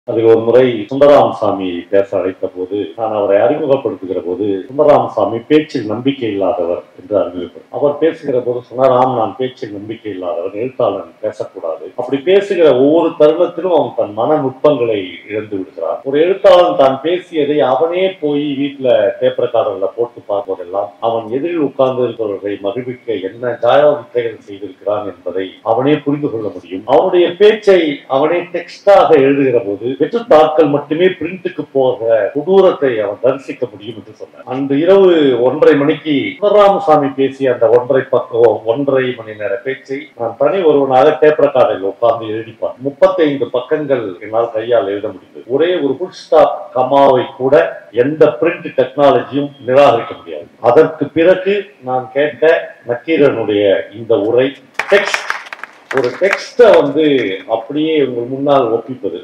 அதில் ஒரு முறை சுந்தராமசாமி பேச அழைத்த போது நான் அவரை அறிமுகப்படுத்துகிற போது சுந்தராமசாமி பேச்சில் நம்பிக்கை இல்லாதவர் என்று அறிமுகப்படும் அவர் பேசுகிற போது சொன்னார் ஆம் நான் பேச்சில் நம்பிக்கை இல்லாதவர் எழுத்தாளன் பேசக்கூடாது அப்படி பேசுகிற ஒவ்வொரு தருணத்திலும் அவன் தன் மன நுட்பங்களை இழந்து விடுகிறான் ஒரு எழுத்தாளன் தான் பேசியதை அவனே போய் வீட்டுல டேப் ரெக்கார்டர்ல போட்டு பார்ப்பதெல்லாம் அவன் எதிரில் உட்கார்ந்து இருக்கிறவர்களை மகிழ்விக்க என்ன ஜாயாவித்தைகள் செய்திருக்கிறான் என்பதை அவனே புரிந்து கொள்ள முடியும் அவனுடைய பேச்சை அவனே டெக்ஸ்டாக எழுதுகிற போது வெற்று தாட்கள் மட்டுமே பிரிண்ட்டுக்கு போக கொடூரத்தை அவன் தரிசிக்க முடியும் என்று சொன்னார் அன்று இரவு ஒன்றரை மணிக்கு சிவராமசாமி பேசிய அந்த ஒன்றரை பக்கம் ஒன்றரை மணி நேர பேச்சை நான் தனி ஒருவனாக டேப் ரெக்கார்டில் உட்கார்ந்து எழுதிப்பார் முப்பத்தைந்து பக்கங்கள் என்னால் கையால் எழுத முடிந்தது ஒரே ஒரு புல் ஸ்டாப் கமாவை கூட எந்த பிரிண்ட் டெக்னாலஜியும் நிராகரிக்க முடியாது அதற்கு பிறகு நான் கேட்ட நக்கீரனுடைய இந்த உரை டெக்ஸ்ட் ஒரு டெக்ஸ்ட வந்து அப்படியே உங்கள் முன்னால் ஒப்பிப்பது